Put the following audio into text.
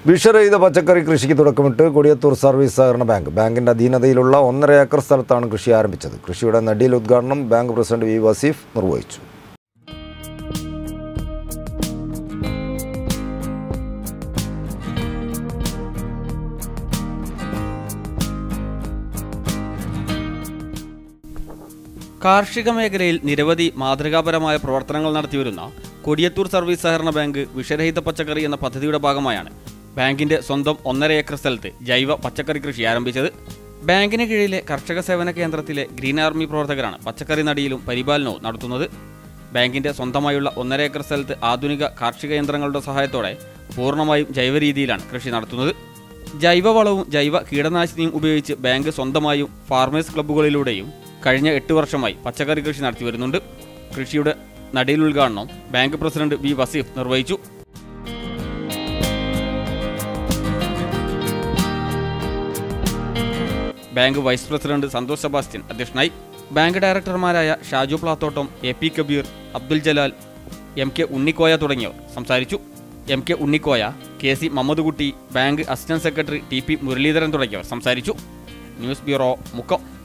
വിഷരഹിത പച്ചക്കറി കൃഷിക്ക് തുടക്കമിട്ട് കൊടിയത്തൂർ സർവീസ് സഹകരണ ബാങ്ക് ബാങ്കിന്റെ അധീനതയിലുള്ള ഒന്നര ഏക്കർ സ്ഥലത്താണ് കൃഷി ആരംഭിച്ചത് കൃഷിയുടെ നടിയിൽ ഉദ്ഘാടനം ബാങ്ക് പ്രസിഡന്റ് വി വസീഫ് നിർവഹിച്ചു കാർഷിക മേഖലയിൽ നിരവധി മാതൃകാപരമായ പ്രവർത്തനങ്ങൾ നടത്തിവരുന്ന കൊടിയത്തൂർ സർവീസ് സഹകരണ ബാങ്ക് വിഷരഹിത പച്ചക്കറി എന്ന പദ്ധതിയുടെ ഭാഗമായാണ് ബാങ്കിന്റെ സ്വന്തം ഒന്നര ഏക്കർ സ്ഥലത്ത് ജൈവ പച്ചക്കറി കൃഷി ആരംഭിച്ചത് ബാങ്കിന് കീഴിലെ കർഷക സേവന കേന്ദ്രത്തിലെ ഗ്രീൻ ആർമി പ്രവർത്തകരാണ് പച്ചക്കറി നടിയിലും പരിപാലനവും നടത്തുന്നത് ബാങ്കിന്റെ സ്വന്തമായുള്ള ഒന്നര ഏക്കർ സ്ഥലത്ത് ആധുനിക കാർഷിക യന്ത്രങ്ങളുടെ സഹായത്തോടെ പൂർണ്ണമായും ജൈവ രീതിയിലാണ് കൃഷി നടത്തുന്നത് ജൈവവളവും ജൈവ കീടനാശിനിയും ഉപയോഗിച്ച് ബാങ്ക് സ്വന്തമായും ഫാർമേഴ്സ് ക്ലബ്ബുകളിലൂടെയും കഴിഞ്ഞ എട്ട് വർഷമായി പച്ചക്കറി കൃഷി നടത്തി വരുന്നുണ്ട് കൃഷിയുടെ നടയിൽ ഉദ്ഘാടനം ബാങ്ക് പ്രസിഡന്റ് വി വസീഫ് നിർവഹിച്ചു bank vice president Santhosh Sebastian അധ്യക്ഷനായി ബാങ്ക് ഡയറക്ടർമാരായ Shaju Plathottam A P Kabeer Abdul Jalal M K Unnikoya തുടങ്ങിയവർ സംസാരിച്ചു M K Unnikoya K C Mammadkutty bank assistant secretary T P Muraleedharan തുടങ്ങിയവർ സംസാരിച്ചു ന്യൂസ് ബ്യൂറോ മുക്കം